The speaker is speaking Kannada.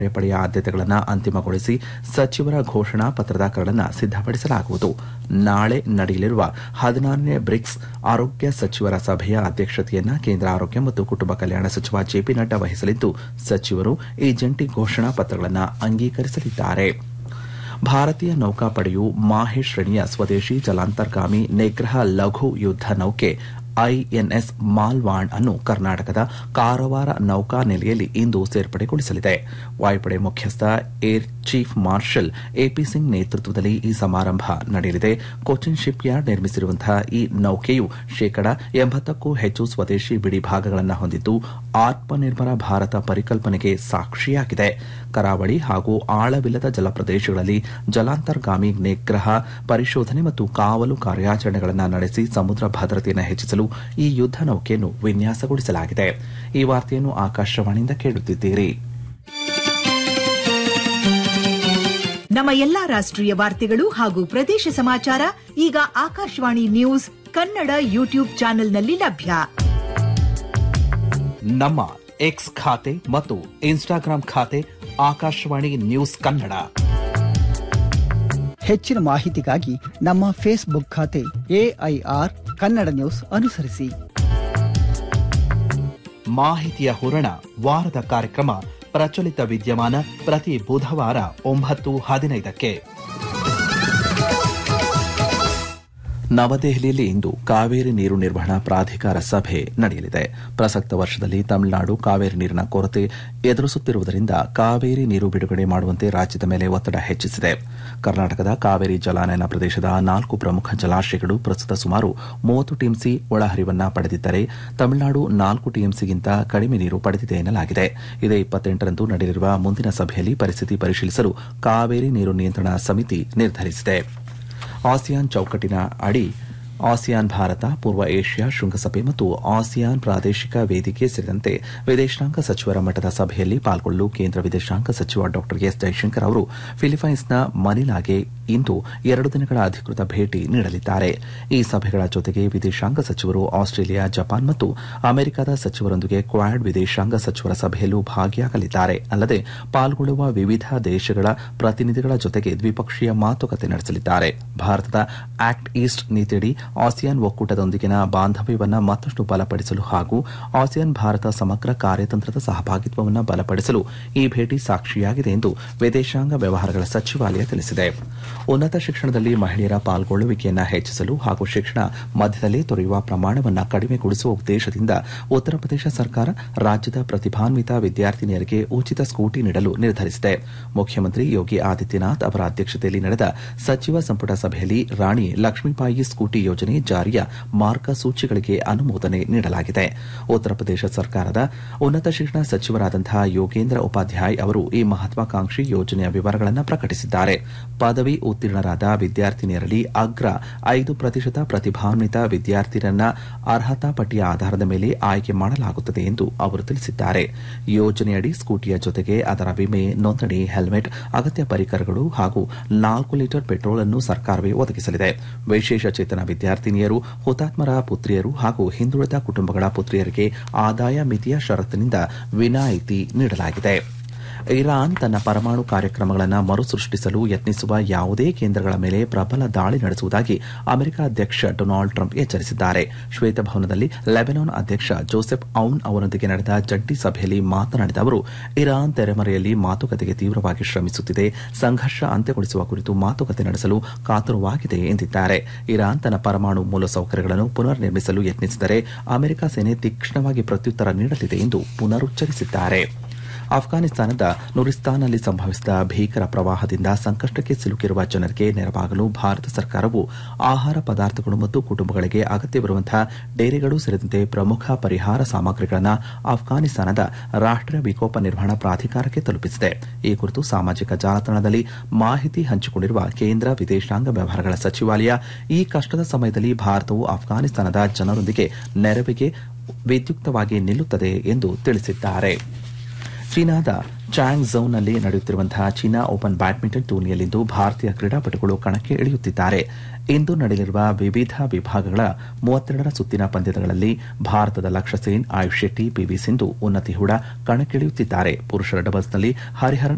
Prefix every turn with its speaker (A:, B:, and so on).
A: ಕಾರ್ಯಪಡೆಯ ಆದ್ಯತೆಗಳನ್ನು ಅಂತಿಮಗೊಳಿಸಿ ಸಚಿವರ ಘೋಷಣಾ ಪತ್ರದ ಕರಡನ್ನು ಸಿದ್ದಪಡಿಸಲಾಗುವುದು ನಾಳೆ ನಡೆಯಲಿರುವ ಹದಿನಾರನೇ ಬ್ರಿಕ್ಸ್ ಆರೋಗ್ಯ ಸಚಿವರ ಸಭೆಯ ಅಧ್ಯಕ್ಷತೆಯನ್ನು ಕೇಂದ್ರ ಆರೋಗ್ಯ ಮತ್ತು ಕುಟುಂಬ ಕಲ್ಯಾಣ ಸಚಿವ ಜೆಪಿ ನಡ್ಡಾ ವಹಿಸಲಿದ್ದು ಸಚಿವರು ಈ ಜಂಟಿ ಘೋಷಣಾ ಪತ್ರಗಳನ್ನು ಅಂಗೀಕರಿಸಲಿದ್ದಾರೆ ಭಾರತೀಯ ನೌಕಾಪಡೆಯು ಮಾಹೆ ಶ್ರೇಣಿಯ ಸ್ವದೇಶಿ ಜಲಾಂತರ್ಗಾಮಿ ನಿಗ್ರಹ ಲಘು ಯುದ್ದ ನೌಕೆ ಐಎನ್ಎಸ್ ಮಾಲ್ವಾಂಡ್ ಅನ್ನು ಕರ್ನಾಟಕದ ಕಾರವಾರ ನೌಕಾ ನೆಲೆಯಲ್ಲಿ ಇಂದು ಸೇರ್ಪಡೆಗೊಳಿಸಲಿದೆ ವಾಯುಪಡೆ ಮುಖ್ಯಸ್ಥ air chief marshal AP Singh ನೇತೃತ್ವದಲ್ಲಿ ಈ ಸಮಾರಂಭ ನಡೆಯಲಿದೆ ಕೊಚ್ಚಿನ್ ಶಿಪ್ ಯಾರ್ಡ್ ನಿರ್ಮಿಸಿರುವಂತಹ ಈ ನೌಕೆಯು ಶೇಕಡ ಎಂಬತ್ತಕ್ಕೂ ಹೆಚ್ಚು ಸ್ವದೇಶಿ ಬಿಡಿಭಾಗಗಳನ್ನು ಹೊಂದಿದ್ದು ಆತ್ಮನಿರ್ಭರ ಭಾರತ ಪರಿಕಲ್ಪನೆಗೆ ಸಾಕ್ಷಿಯಾಗಿದೆ ಕರಾವಳಿ ಹಾಗೂ ಆಳವಿಲ್ಲದ ಜಲಪ್ರದೇಶಗಳಲ್ಲಿ ಜಲಾಂತರ್ಗಾಮಿ ನಿಗ್ರಹ ಪರಿಶೋಧನೆ ಮತ್ತು ಕಾವಲು ಕಾರ್ಯಾಚರಣೆಗಳನ್ನು ನಡೆಸಿ ಸಮುದ್ರ ಭದ್ರತೆಯನ್ನು ಹೆಚ್ಚಿಸಲು ಈ ಯುದ್ದ ನೌಕೆಯನ್ನು ವಿನ್ಯಾಸಗೊಳಿಸಲಾಗಿದೆ ಈ ವಾರ್ತೆಯನ್ನು ಆಕಾಶವಾಣಿಯಿಂದ ಕೇಳುತ್ತಿದ್ದೀರಿ
B: ನಮ್ಮ ಎಲ್ಲಾ ರಾಷ್ಟ್ರೀಯ ವಾರ್ತೆಗಳು ಹಾಗೂ ಪ್ರದೇಶ ಸಮಾಚಾರ ಈಗ ಆಕಾಶವಾಣಿ ನ್ಯೂಸ್ ಕನ್ನಡ ಯೂಟ್ಯೂಬ್ ಚಾನೆಲ್ನಲ್ಲಿ ಲಭ್ಯ
A: ನಮ್ಮ ಎಕ್ಸ್ ಖಾತೆ ಮತ್ತು ಇನ್ಸ್ಟಾಗ್ರಾಂ ಖಾತೆ ಆಕಾಶವಾಣಿ ನ್ಯೂಸ್ ಕನ್ನಡ
C: ಹೆಚ್ಚಿನ ಮಾಹಿತಿಗಾಗಿ ನಮ್ಮ ಫೇಸ್ಬುಕ್ ಖಾತೆ ಎಐಆರ್ ಕನ್ನಡ ನ್ಯೂಸ್ ಅನುಸರಿಸಿ
A: ಮಾಹಿತಿಯ ಹೂರಣ ವಾರದ ಕಾರ್ಯಕ್ರಮ ಪ್ರಚಲಿತ ವಿದ್ಯಮಾನ ಪ್ರತಿ ಬುಧವಾರ ಒಂಬತ್ತು ಹದಿನೈದಕ್ಕೆ ನವದೆಹಲಿಯಲ್ಲಿ ಇಂದು ಕಾವೇರಿ ನೀರು ನಿರ್ವಹಣಾ ಪ್ರಾಧಿಕಾರ ಸಭೆ ನಡೆಯಲಿದೆ ಪ್ರಸಕ್ತ ವರ್ಷದಲ್ಲಿ ತಮಿಳುನಾಡು ಕಾವೇರಿ ನೀರಿನ ಕೊರತೆ ಎದುರಿಸುತ್ತಿರುವುದರಿಂದ ಕಾವೇರಿ ನೀರು ಬಿಡುಗಡೆ ಮಾಡುವಂತೆ ರಾಜ್ಯದ ಮೇಲೆ ಒತ್ತಡ ಹೆಚ್ಚಿಸಿದೆ ಕರ್ನಾಟಕದ ಕಾವೇರಿ ಜಲಾನಯನ ಪ್ರದೇಶದ ನಾಲ್ಕು ಪ್ರಮುಖ ಜಲಾಶಯಗಳು ಪ್ರಸ್ತುತ ಸುಮಾರು ಮೂವತ್ತು ಟಿಎಂಸಿ ಒಳಹರಿವನ್ನ ಪಡೆದಿದ್ದರೆ ತಮಿಳುನಾಡು ನಾಲ್ಕು ಟಿಎಂಸಿಗಿಂತ ಕಡಿಮೆ ನೀರು ಪಡೆದಿದೆ ಎನ್ನಲಾಗಿದೆ ಇದೇ ಇಪ್ಪತ್ತೆಂಟರಂದು ನಡೆಯಲಿರುವ ಮುಂದಿನ ಸಭೆಯಲ್ಲಿ ಪರಿಸ್ಥಿತಿ ಪರಿಶೀಲಿಸಲು ಕಾವೇರಿ ನೀರು ನಿಯಂತ್ರಣ ಸಮಿತಿ ನಿರ್ಧರಿಸಿದೆ ಆಸಿಯಾನ್ ಚೌಕಟ್ಟಿನ ಅಡಿ ಆಸಿಯಾನ್ ಭಾರತ ಪೂರ್ವ ಏಷ್ಯಾ ಶೃಂಗಸಭೆ ಮತ್ತು ಆಸಿಯಾನ್ ಪ್ರಾದೇಶಿಕ ವೇದಿಕೆ ಸೇರಿದಂತೆ ವಿದೇಶಾಂಗ ಸಚಿವರ ಮಟ್ಟದ ಸಭೆಯಲ್ಲಿ ಪಾಲ್ಗೊಳ್ಳಲು ಕೇಂದ್ರ ವಿದೇಶಾಂಗ ಸಚಿವ ಡಾ ಎಸ್ ಜೈಶಂಕರ್ ಅವರು ಫಿಲಿಪೈನ್ಸ್ನ ಮನಿಲಾಗೆ ಇಂದು ಎರಡು ದಿನಗಳ ಅಧಿಕೃತ ಭೇಟಿ ನೀಡಲಿದ್ದಾರೆ ಈ ಸಭೆಗಳ ಜೊತೆಗೆ ವಿದೇಶಾಂಗ ಸಚಿವರು ಆಸ್ಟ್ರೇಲಿಯಾ ಜಪಾನ್ ಮತ್ತು ಅಮೆರಿಕದ ಸಚಿವರೊಂದಿಗೆ ಕ್ವಾಡ್ ವಿದೇಶಾಂಗ ಸಚಿವರ ಸಭೆಯಲ್ಲೂ ಭಾಗಿಯಾಗಲಿದ್ದಾರೆ ಅಲ್ಲದೆ ಪಾಲ್ಗೊಳ್ಳುವ ವಿವಿಧ ದೇಶಗಳ ಪ್ರತಿನಿಧಿಗಳ ಜೊತೆಗೆ ದ್ವಿಪಕ್ಷೀಯ ಮಾತುಕತೆ ನಡೆಸಲಿದ್ದಾರೆ ಭಾರತದ ಆಕ್ಟ್ ಈಸ್ಟ್ ನೀತಿಯಡಿ ಆಸಿಯಾನ್ ಒಕ್ಕೂಟದೊಂದಿಗಿನ ಬಾಂಧವ್ಯವನ್ನು ಮತ್ತಷ್ಟು ಬಲಪಡಿಸಲು ಹಾಗೂ ಆಸಿಯಾನ್ ಭಾರತ ಸಮಗ್ರ ಕಾರ್ಯತಂತ್ರದ ಸಹಭಾಗಿತ್ವವನ್ನು ಬಲಪಡಿಸಲು ಈ ಭೇಟಿ ಸಾಕ್ಷಿಯಾಗಿದೆ ಎಂದು ವಿದೇಶಾಂಗ ವ್ಯವಹಾರಗಳ ಸಚಿವಾಲಯ ತಿಳಿಸಿದೆ ಉನ್ನತ ಶಿಕ್ಷಣದಲ್ಲಿ ಮಹಿಳೆಯರ ಪಾಲ್ಗೊಳ್ಳುವಿಕೆಯನ್ನು ಹೆಚ್ಚಿಸಲು ಹಾಗೂ ಶಿಕ್ಷಣ ಮಧ್ಯದಲ್ಲೇ ತೊರೆಯುವ ಪ್ರಮಾಣವನ್ನು ಕಡಿಮೆಗೊಳಿಸುವ ಉದ್ದೇಶದಿಂದ ಉತ್ತರ ಪ್ರದೇಶ ಸರ್ಕಾರ ರಾಜ್ಯದ ಪ್ರತಿಭಾನ್ವಿತ ವಿದ್ಯಾರ್ಥಿನಿಯರಿಗೆ ಉಚಿತ ಸ್ಕೂಟಿ ನೀಡಲು ನಿರ್ಧರಿಸಿದೆ ಮುಖ್ಯಮಂತ್ರಿ ಯೋಗಿ ಆದಿತ್ಯನಾಥ್ ಅವರ ಅಧ್ಯಕ್ಷತೆಯಲ್ಲಿ ನಡೆದ ಸಚಿವ ಸಂಪುಟ ಸಭೆಯಲ್ಲಿ ರಾಣಿ ಲಕ್ಷ್ಮೀಬಾಯಿ ಸ್ಕೂಟಿ ಯೋಜನೆ ಜಾರಿಯ ಮಾರ್ಗಸೂಚಿಗಳಿಗೆ ಅನುಮೋದನೆ ನೀಡಲಾಗಿದೆ ಉತ್ತರ ಪ್ರದೇಶ ಸರ್ಕಾರದ ಉನ್ನತ ಶಿಕ್ಷಣ ಸಚಿವರಾದಂತಹ ಯೋಗೇಂದ್ರ ಉಪಾಧ್ಯಾಯ್ ಅವರು ಈ ಮಹತ್ವಾಕಾಂಕ್ಷಿ ಯೋಜನೆಯ ವಿವರಗಳನ್ನು ಪ್ರಕಟಿಸಿದ್ದಾರೆ ಪದವಿ ಉತ್ತೀರ್ಣರಾದ ವಿದ್ಯಾರ್ಥಿನಿಯರಲ್ಲಿ ಅಗ್ರ ಐದು ಪ್ರತಿಶತ ಪ್ರತಿಭಾನ್ವಿತ ವಿದ್ಯಾರ್ಥಿಯರನ್ನ ಅರ್ಹತಾ ಪಟ್ಟಿಯ ಆಧಾರದ ಮೇಲೆ ಆಯ್ಕೆ ಮಾಡಲಾಗುತ್ತದೆ ಎಂದು ಅವರು ತಿಳಿಸಿದ್ದಾರೆ ಯೋಜನೆಯಡಿ ಸ್ಕೂಟಿಯ ಜೊತೆಗೆ ಅದರ ವಿಮೆ ನೋಂದಣಿ ಹೆಲ್ಮೆಟ್ ಅಗತ್ಯ ಪರಿಕರಗಳು ಹಾಗೂ ನಾಲ್ಕು ಲೀಟರ್ ಪೆಟ್ರೋಲ್ ಅನ್ನು ಸರ್ಕಾರವೇ ಒದಗಿಸಲಿದೆ ವಿಶೇಷ ಚೇತನ ವಿದ್ಯಾರ್ಥಿನಿಯರು ಹುತಾತ್ಮರ ಪುತ್ರಿಯರು ಹಾಗೂ ಹಿಂದುಳಿದ ಕುಟುಂಬಗಳ ಪುತ್ರಿಯರಿಗೆ ಆದಾಯ ಮಿತಿಯ ಷರತ್ತಿನಿಂದ ವಿನಾಯಿತಿ ನೀಡಲಾಗಿದೆ ಇರಾನ್ ತನ್ನ ಪರಮಾಣು ಕಾರ್ಯಕ್ರಮಗಳನ್ನು ಮರುಸೃಷ್ಟಿಸಲು ಯತ್ನಿಸುವ ಯಾವುದೇ ಕೇಂದ್ರಗಳ ಮೇಲೆ ಪ್ರಬಲ ದಾಳಿ ನಡೆಸುವುದಾಗಿ ಅಮೆರಿಕ ಅಧ್ಯಕ್ಷ ಡೊನಾಲ್ಡ್ ಟ್ರಂಪ್ ಎಚ್ಚರಿಸಿದ್ದಾರೆ ಶ್ವೇತಭವನದಲ್ಲಿ ಲೆಬನಾನ್ ಅಧ್ಯಕ್ಷ ಜೋಸೆಫ್ ಔನ್ ಅವರೊಂದಿಗೆ ನಡೆದ ಜಂಟಿ ಸಭೆಯಲ್ಲಿ ಮಾತನಾಡಿದ ಅವರು ಇರಾನ್ ತೆರೆಮರೆಯಲ್ಲಿ ಮಾತುಕತೆಗೆ ತೀವ್ರವಾಗಿ ಶ್ರಮಿಸುತ್ತಿದೆ ಸಂಘರ್ಷ ಅಂತ್ಯಗೊಳಿಸುವ ಕುರಿತು ಮಾತುಕತೆ ನಡೆಸಲು ಕಾತುರವಾಗಿದೆ ಎಂದಿದ್ದಾರೆ ಇರಾನ್ ತನ್ನ ಪರಮಾಣು ಮೂಲಸೌಕರ್ಯಗಳನ್ನು ಪುನರ್ ನಿರ್ಮಿಸಲು ಯತ್ನಿಸಿದರೆ ಅಮೆರಿಕ ಸೇನೆ ತೀಕ್ಷ್ಣವಾಗಿ ಪ್ರತ್ಯುತ್ತರ ನೀಡಲಿದೆ ಎಂದು ಪುನರುಚ್ಚರಿಸಿದ್ದಾರೆ ಅಫ್ಘಾನಿಸ್ತಾನದ ನುರಿಸ್ತಾನ್ನಲ್ಲಿ ಸಂಭವಿಸಿದ ಭೀಕರ ಪ್ರವಾಹದಿಂದ ಸಂಕಷ್ಟಕ್ಕೆ ಸಿಲುಕಿರುವ ಜನರಿಗೆ ನೆರವಾಗಲು ಭಾರತ ಸರ್ಕಾರವು ಆಹಾರ ಪದಾರ್ಥಗಳು ಮತ್ತು ಕುಟುಂಬಗಳಿಗೆ ಅಗತ್ಯವಿರುವಂತಹ ಡೇರೆಗಳು ಸೇರಿದಂತೆ ಪ್ರಮುಖ ಪರಿಹಾರ ಸಾಮಗ್ರಿಗಳನ್ನು ಅಫ್ಘಾನಿಸ್ತಾನದ ರಾಷ್ಟೀಯ ವಿಕೋಪ ನಿರ್ವಹಣಾ ಪ್ರಾಧಿಕಾರಕ್ಕೆ ತಲುಪಿಸಿದೆ ಈ ಕುರಿತು ಸಾಮಾಜಿಕ ಜಾಲತಾಣದಲ್ಲಿ ಮಾಹಿತಿ ಹಂಚಿಕೊಂಡಿರುವ ಕೇಂದ್ರ ವಿದೇಶಾಂಗ ವ್ಯವಹಾರಗಳ ಸಚಿವಾಲಯ ಈ ಕಷ್ಟದ ಸಮಯದಲ್ಲಿ ಭಾರತವು ಅಫ್ಘಾನಿಸ್ತಾನದ ಜನರೊಂದಿಗೆ ನೆರವಿಗೆ ವಿದ್ಯುಕ್ತವಾಗಿ ನಿಲ್ಲುತ್ತದೆ ಎಂದು ತಿಳಿಸಿದ್ದಾರೆ ಚೀನಾದ ಚಾಂಗ್ ಝೌನಲ್ಲಿ ನಡೆಯುತ್ತಿರುವಂತಹ ಚೀನಾ ಓಪನ್ ಬ್ಯಾಡ್ಮಿಂಟನ್ ಟೂರ್ನಿಯಲ್ಲಿಂದು ಭಾರತೀಯ ಕ್ರೀಡಾಪಟುಗಳು ಕಣಕ್ಕೆ ಇಳಿಯುತ್ತಿದ್ದಾರೆ ಇಂದು ನಡೆಯಲಿರುವ ವಿವಿಧ ವಿಭಾಗಗಳ ಮೂವತ್ತೆರಡರ ಸುತ್ತಿನ ಪಂದ್ಯಗಳಲ್ಲಿ ಭಾರತದ ಲಕ್ಷ್ಯ ಸೇನ್ ಆಯುಷ್ ಶೆಟ್ಟಿ ಪಿವಿ ಸಿಂಧು ಉನ್ನತಿ ಹೂಡ ಕಣಕ್ಕಿಳಿಯುತ್ತಿದ್ದಾರೆ ಪುರುಷರ ಡಬಲ್ಸ್ನಲ್ಲಿ ಹರಿಹರನ್